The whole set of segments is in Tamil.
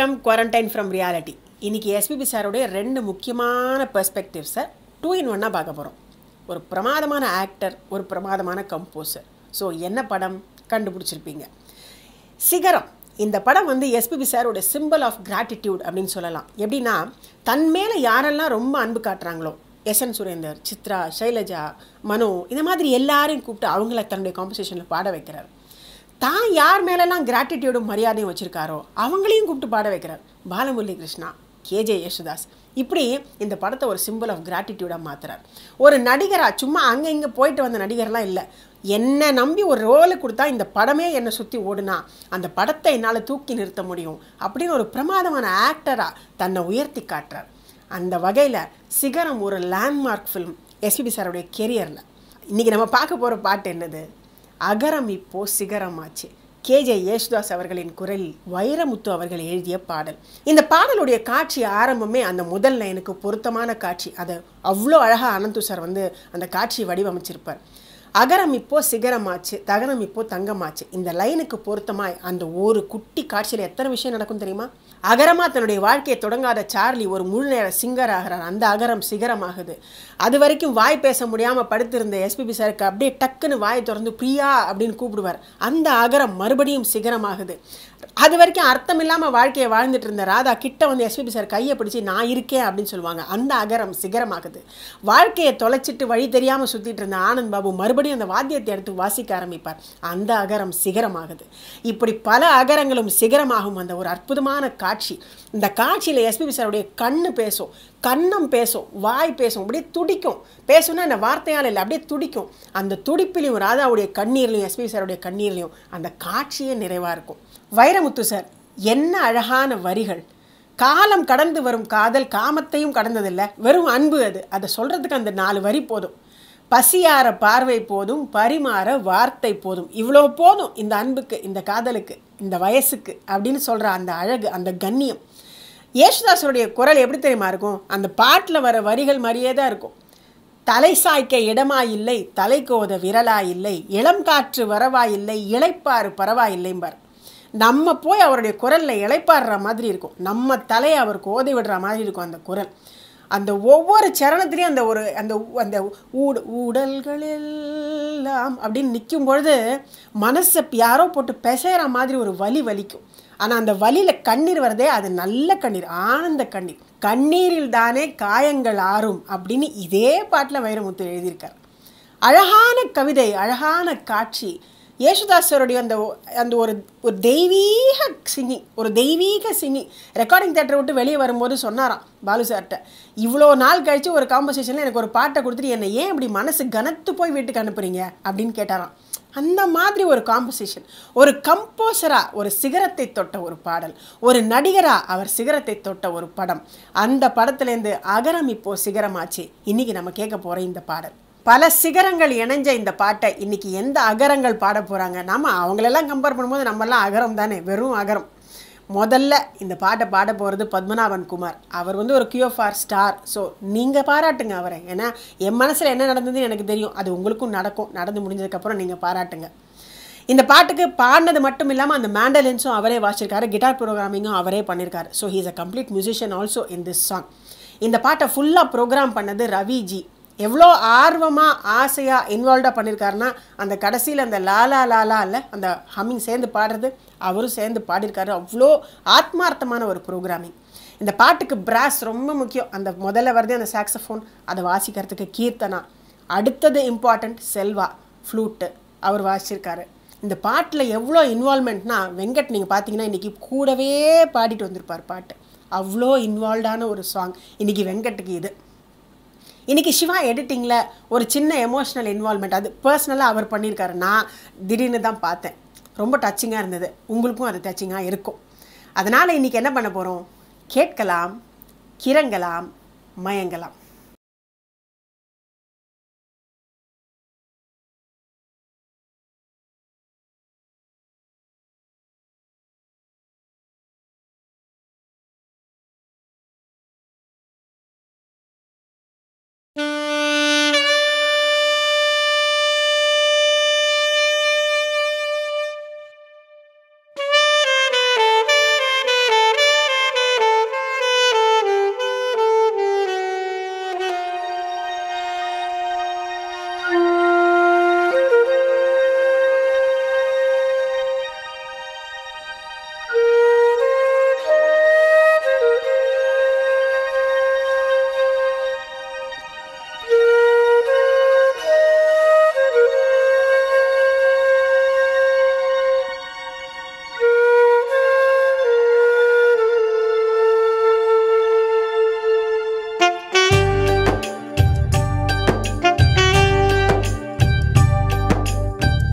வணக்கம் குவாரண்டைன் ஃப்ரம் ரியாலிட்டி இன்னைக்கு எஸ்பிபி சாருடைய ரெண்டு முக்கியமான பெர்ஸ்பெக்டிவ்ஸை டூ இன் ஒன்னாக பார்க்க போகிறோம் ஒரு பிரமாதமான ஆக்டர் ஒரு பிரமாதமான கம்போசர் ஸோ என்ன படம் கண்டுபிடிச்சிருப்பீங்க சிகரம் இந்த படம் வந்து எஸ்பிபி சாரோட சிம்பிள் ஆஃப் கிராட்டிடியூட் அப்படின்னு சொல்லலாம் எப்படின்னா தன் மேலே யாரெல்லாம் ரொம்ப அன்பு காட்டுறாங்களோ எஸ் என் சுரேந்தர் சித்ரா சைலஜா மனு இந்த மாதிரி எல்லாரையும் கூப்பிட்டு அவங்கள தன்னுடைய காம்பசிஷனில் பாட வைக்கிறார் தான் யார் மேலெல்லாம் கிராட்டிடியூடும் மரியாதையும் வச்சுருக்காரோ அவங்களையும் கூப்பிட்டு பாட வைக்கிறார் பாலமுரளி கிருஷ்ணா கேஜே யேசுதாஸ் இப்படி இந்த படத்தை ஒரு சிம்பிள் ஆஃப் கிராட்டிடியூடாக மாத்துறார் ஒரு நடிகராக சும்மா அங்கே இங்கே போயிட்டு வந்த நடிகர்லாம் இல்லை என்னை நம்பி ஒரு ரோலை கொடுத்தா இந்த படமே என்னை சுற்றி ஓடுனா அந்த படத்தை என்னால் தூக்கி நிறுத்த முடியும் அப்படின்னு ஒரு பிரமாதமான ஆக்டராக தன்னை உயர்த்தி காட்டுறார் அந்த வகையில் சிகரம் ஒரு லேண்ட்மார்க் ஃபிலிம் எஸ்பிபி சாருடைய கெரியரில் இன்றைக்கி நம்ம பார்க்க போகிற பாட்டு என்னது அகரம் இப்போ சிகரமாச்சு கேஜே யேசுதாஸ் அவர்களின் குரலில் வைரமுத்து அவர்கள் எழுதிய பாடல் இந்த பாடலுடைய காட்சி ஆரம்பமே அந்த முதல் லைனுக்கு பொருத்தமான காட்சி அதை அவ்வளோ அழகாக அனந்து சார் வந்து அந்த காட்சியை வடிவமைச்சிருப்பார் அகரம் இப்போ சிகரமாச்சு தகரம் இப்போ தங்கமாச்சு இந்த லைனுக்கு பொருத்தமாய் அந்த ஒரு குட்டி காட்சியில் எத்தனை விஷயம் நடக்கும் தெரியுமா அகரமா தன்னுடைய வாழ்க்கையை தொடங்காத சார்லி ஒரு முழு நேர சிங்கர் ஆகிறார் அந்த அகரம் சிகரமாகுது அது வரைக்கும் வாய் பேச முடியாமல் படுத்திருந்த எஸ்பிபி சாருக்கு அப்படியே டக்குன்னு வாய் திறந்து பிரியா அப்படின்னு கூப்பிடுவார் அந்த அகரம் மறுபடியும் சிகரமாகுது அது வரைக்கும் அர்த்தம் இல்லாமல் வாழ்க்கையை வாழ்ந்துட்டு இருந்த ராதா கிட்ட வந்து எஸ்பிபி சார் கையை பிடிச்சி நான் இருக்கேன் அப்படின்னு சொல்லுவாங்க அந்த அகரம் சிகரமாகுது வாழ்க்கையை தொலைச்சிட்டு வழி தெரியாமல் சுற்றிட்டு இருந்த ஆனந்த் பாபு மறுபடியும் அந்த வாத்தியத்தை எடுத்து வாசிக்க ஆரம்பிப்பார் அந்த அகரம் சிகரமாகுது இப்படி பல அகரங்களும் சிகரமாகும் அந்த ஒரு அற்புதமான காட்சி இந்த காட்சியில் எஸ்பிபி சாருடைய கண்ணு பேசும் கன்னம் பேசும் வாய் பேசும் அப்படியே துடிக்கும் பேசுனா இந்த வார்த்தையால் இல்லை அப்படியே துடிக்கும் அந்த துடிப்பிலையும் ராதாவுடைய கண்ணீர்லையும் எஸ்பி சாருடைய கண்ணீர்லையும் அந்த காட்சியே நிறைவாக இருக்கும் வைரமுத்து சார் என்ன அழகான வரிகள் காலம் கடந்து வரும் காதல் காமத்தையும் கடந்ததில்லை வெறும் அன்பு அது அதை சொல்கிறதுக்கு அந்த நாலு வரி போதும் பசியார பார்வை போதும் பரிமாற வார்த்தை போதும் இவ்வளோ போதும் இந்த அன்புக்கு இந்த காதலுக்கு இந்த வயசுக்கு அப்படின்னு சொல்கிற அந்த அழகு அந்த கண்ணியம் யேசுதாஸருடைய குரல் எப்படி தெரியுமா இருக்கும் அந்த பாட்டில் வர வரிகள் மாதிரியே தான் இருக்கும் தலை சாய்க்க இடமா இல்லை தலை கோத விரலா இல்லை இளம் காற்று வரவா இல்லை இளைப்பாறு பரவா இல்லைம்பார் நம்ம போய் அவருடைய குரலில் இளைப்பாடுற மாதிரி இருக்கும் நம்ம தலையை அவர் கோதை விடுற மாதிரி இருக்கும் அந்த குரல் அந்த ஒவ்வொரு சரணத்துலேயும் அந்த ஒரு அந்த அந்த ஊடு ஊடல்களெல்லாம் அப்படின்னு நிற்கும் பொழுது மனசை யாரோ போட்டு பிசைகிற மாதிரி ஒரு வலி வலிக்கும் ஆனால் அந்த வலியில் கண்ணீர் வரதே அது நல்ல கண்ணீர் ஆனந்த கண்ணீர் கண்ணீரில் தானே காயங்கள் ஆறும் அப்படின்னு இதே பாட்டில் வைரமுத்து எழுதியிருக்கார் அழகான கவிதை அழகான காட்சி யேசுதாஸருடைய அந்த அந்த ஒரு ஒரு தெய்வீக சிங்கிங் ஒரு தெய்வீக சிங்கிங் ரெக்கார்டிங் தேட்டரை விட்டு வெளியே வரும்போது சொன்னாராம் பாலு சார்கிட்ட இவ்வளோ நாள் கழித்து ஒரு காம்பசிஷனில் எனக்கு ஒரு பாட்டை கொடுத்துட்டு என்னை ஏன் இப்படி மனசு கனத்து போய் வீட்டுக்கு அனுப்புறீங்க அப்படின்னு கேட்டாராம் அந்த மாதிரி ஒரு காம்பசிஷன் ஒரு கம்போசராக ஒரு சிகரத்தை தொட்ட ஒரு பாடல் ஒரு நடிகராக அவர் சிகரத்தை தொட்ட ஒரு படம் அந்த படத்துலேருந்து அகரம் இப்போ சிகரமாச்சு இன்றைக்கி நம்ம கேட்க போகிற இந்த பாடல் பல சிகரங்கள் இணைஞ்ச இந்த பாட்டை இன்னைக்கு எந்த அகரங்கள் பாட போகிறாங்க நம்ம அவங்களெல்லாம் கம்பேர் பண்ணும்போது நம்மெல்லாம் அகரம் தானே வெறும் அகரம் முதல்ல இந்த பாட்டை பாட போகிறது பத்மநாபன் குமார் அவர் வந்து ஒரு கியூஎஃப்ஆர் ஸ்டார் ஸோ நீங்கள் பாராட்டுங்க அவரை ஏன்னா என் மனசில் என்ன நடந்ததுன்னு எனக்கு தெரியும் அது உங்களுக்கும் நடக்கும் நடந்து முடிஞ்சதுக்கப்புறம் நீங்கள் பாராட்டுங்க இந்த பாட்டுக்கு பாடினது மட்டும் இல்லாமல் அந்த மேண்டலின்ஸும் அவரே வாசிச்சிருக்காரு கிட்டார் ப்ரோக்ராமிங்கும் அவரே பண்ணியிருக்காரு so he's a complete musician also in this song இந்த பாட்டை ஃபுல்லாக ப்ரோக்ராம் பண்ணது ரவிஜி எவ்வளோ ஆர்வமாக ஆசையாக இன்வால்வ்டாக பண்ணியிருக்காருன்னா அந்த கடைசியில் அந்த லாலா லாலா இல்லை அந்த ஹம்மிங் சேர்ந்து பாடுறது அவரும் சேர்ந்து பாடியிருக்காரு அவ்வளோ ஆத்மார்த்தமான ஒரு ப்ரோக்ராமிங் இந்த பாட்டுக்கு பிராஸ் ரொம்ப முக்கியம் அந்த முதல்ல வருதே அந்த சாக்ஸஃபோன் அதை வாசிக்கிறதுக்கு கீர்த்தனா அடுத்தது இம்பார்ட்டண்ட் செல்வா ஃப்ளூட்டு அவர் வாசிச்சிருக்காரு இந்த பாட்டில் எவ்வளோ இன்வால்மெண்ட்னா வெங்கட் நீங்கள் பார்த்தீங்கன்னா இன்றைக்கி கூடவே பாடிட்டு வந்திருப்பார் பாட்டு அவ்வளோ இன்வால்வ்டான ஒரு சாங் இன்றைக்கி வெங்கட்டுக்கு இது இன்றைக்கி சிவா எடிட்டிங்கில் ஒரு சின்ன எமோஷ்னல் இன்வால்மெண்ட் அது பர்சனலாக அவர் பண்ணியிருக்காரு நான் திடீர்னு தான் பார்த்தேன் ரொம்ப டச்சிங்காக இருந்தது உங்களுக்கும் அது டச்சிங்காக இருக்கும் அதனால் இன்றைக்கி என்ன பண்ண போகிறோம் கேட்கலாம் கிறங்கலாம் மயங்கலாம் Thank you.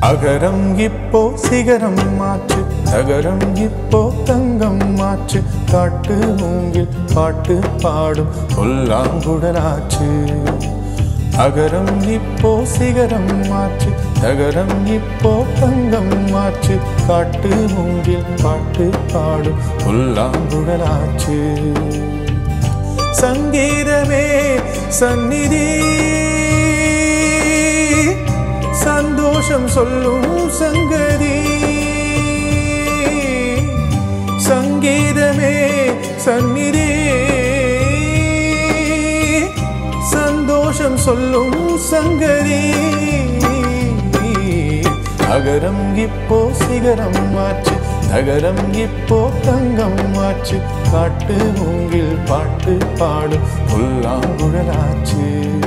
அகரம் இப்போ சிகரம் மாற்று தகரம் இப்போ தங்கம் மாற்று காட்டு மூங்கில் பாட்டு பாடும் புல்லாங்குழலாச்சு அகரம் இப்போ சிகரம் மாற்று தகரம் இப்போ தங்கம் மாற்று காட்டு மூங்கில் பாட்டு பாடும் புல்லாங்குழலாச்சு சங்கீதமே சந்நிதி சந்தோஷம் சொல்லும் சங்கதி சங்கீதமே சந்நிதி சந்தோஷம் சொல்லும் சங்கதி அகரம் இப்போ சிகரம் மாற்று தகரம் இப்போ தங்கம் மாற்று காட்டு மூங்கில் பாட்டு பாடும் புல்லாங்குழலாச்சு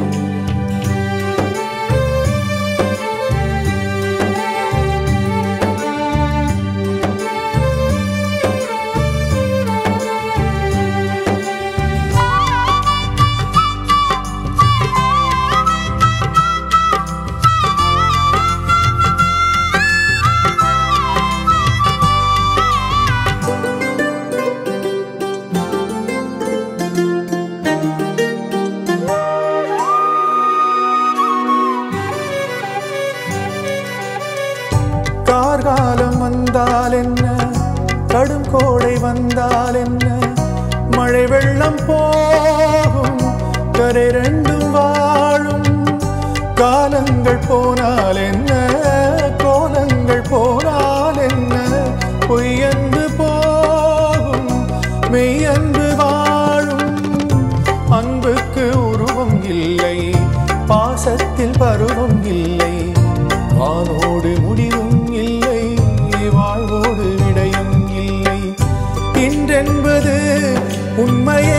கார்காலம் வந்தால் என்ன கடும் கோடை வந்தால் என்ன மழை வெள்ளம் போகும் கரை ரெண்டும் வாழும் காலங்கள் போனால் என்ன கோலங்கள் போனால் என்ன பொய்யன்று போகும் மெய்யன்று வாழும் அன்புக்கு உருவம் இல்லை பாசத்தில் பருவம் இல்லை வானோடு முடிவும் இல்லை வாழ்வோடு விடையும் இல்லை இன்றென்பது உண்மையே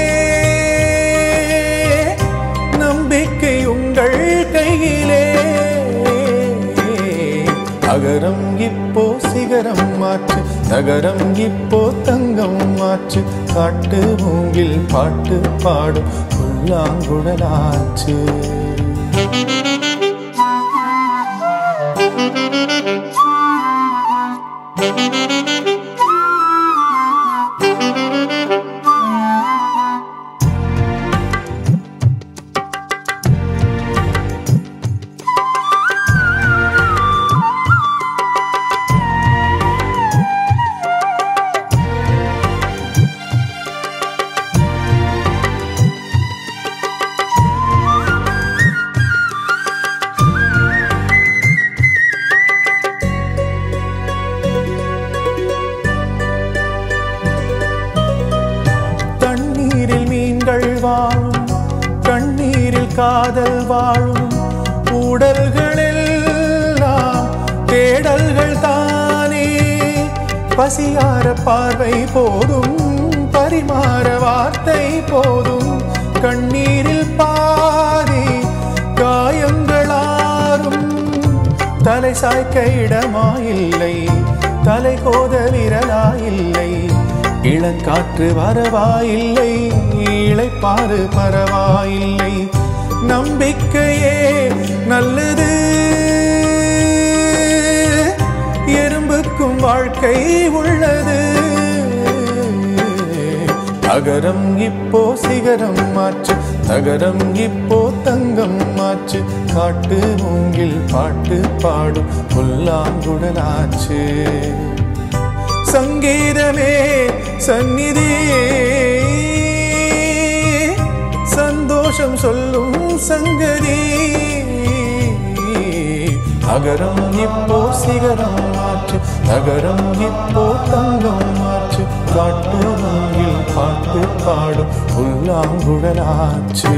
நம்பிக்கை உங்கள் கையிலே அகரம் இப்போ சிகரம் மாற்று நகரம் இப்போ தங்கம் மாற்று காட்டு மூங்கில் பாட்டு பாடும் புல்லாங்குழலாச்சு தண்ணீரில் மீன்கள் வாழும் கண்ணீரில் காதல் வாழும் உடல்களெல்லாம் தேடல்கள் தானே பசியார பார்வை போதும் பரிமாற வார்த்தை போதும் கண்ணீரில் பாதி காயங்களாரும் தலை சாய்க்க இடமாயில்லை தலை கோத விரலாயில்லை இளங்காற்று வரவாயில்லை இளைப்பாறு பரவாயில்லை நம்பிக்கையே நல்லது எறும்புக்கும் வாழ்க்கை உள்ளது அகரம் இப்போ சிகரம் மாற்று தகரம் இப்போ தங்கம் மாற்று காட்டு மூங்கில் பாட்டு பாடும் புல்லாங்குழலாச்சு சங்கீதமே சந்நிதி சந்தோஷம் சொல்லும் சங்கதி அகரம் இப்போ சிகரம் மாற்று நகரம் இப்போ தங்கம் மாற்று காட்டு மூங்கில் பாட்டு பாடும் புல்லாங்குழலாச்சு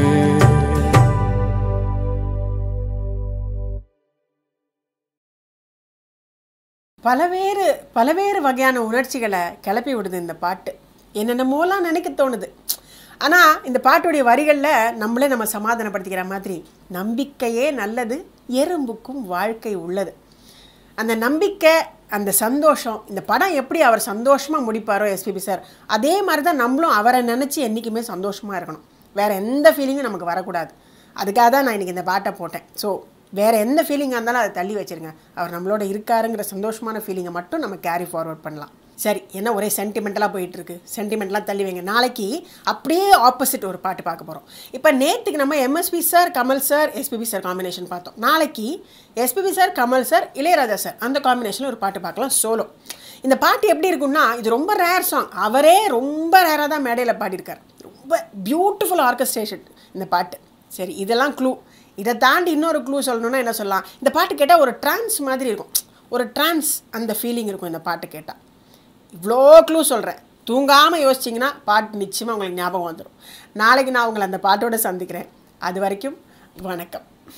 பலவேறு பலவேறு வகையான உணர்ச்சிகளை கிளப்பி விடுது இந்த பாட்டு என்னென்னமோலாம் நினைக்க தோணுது ஆனால் இந்த பாட்டுடைய வரிகளில் நம்மளே நம்ம சமாதானப்படுத்திக்கிற மாதிரி நம்பிக்கையே நல்லது எறும்புக்கும் வாழ்க்கை உள்ளது அந்த நம்பிக்கை அந்த சந்தோஷம் இந்த படம் எப்படி அவர் சந்தோஷமாக முடிப்பாரோ எஸ்பிபி சார் அதே மாதிரி தான் நம்மளும் அவரை நினச்சி என்றைக்குமே சந்தோஷமாக இருக்கணும் வேறு எந்த ஃபீலிங்கும் நமக்கு வரக்கூடாது அதுக்காக தான் நான் இன்றைக்கி இந்த பாட்டை போட்டேன் ஸோ வேறு எந்த ஃபீலிங்காக இருந்தாலும் அதை தள்ளி வச்சிருங்க அவர் நம்மளோட இருக்காருங்கிற சந்தோஷமான ஃபீலிங்கை மட்டும் நம்ம கேரி ஃபார்வர்ட் பண்ணலாம் சரி என்ன ஒரே சென்டிமெண்டலாக போயிட்டுருக்கு சென்டிமெண்ட்லாம் தள்ளி வைங்க நாளைக்கு அப்படியே ஆப்போசிட் ஒரு பாட்டு பார்க்க போகிறோம் இப்போ நேற்றுக்கு நம்ம MSP sir Kamal sir SPB sir combination பார்த்தோம் நாளைக்கு SPB sir Kamal sir Ilaiyaraaja sir அந்த காம்பினேஷனில் ஒரு பாட்டு பார்க்கலாம் சோலோ இந்த பாட்டு எப்படி இருக்குன்னா இது ரொம்ப ரேர் சாங் அவரே ரொம்ப ரேராக தான் மேடையில் பாடியிருக்கார் ரொம்ப பியூட்டிஃபுல் ஆர்கஸ்ட்ரேஷன் இந்த பாட்டு சரி இதெல்லாம் க்ளூ இதை தாண்டி இன்னொரு க்ளூ சொல்லணும்னா என்ன சொல்லலாம் இந்த பாட்டு கேட்டால் ஒரு ட்ரான்ஸ் மாதிரி இருக்கும் ஒரு ட்ரான்ஸ் அந்த ஃபீலிங் இருக்கும் இந்த பாட்டு கேட்டால் இவ்வளோ க்ளூ சொல்கிறேன் தூங்காமல் யோசிச்சிங்கன்னா பாட்டு நிச்சயமாக உங்களுக்கு ஞாபகம் வந்துடும் நாளைக்கு நான் உங்களை அந்த பாட்டோட சந்திக்கிறேன் அது வரைக்கும் வணக்கம்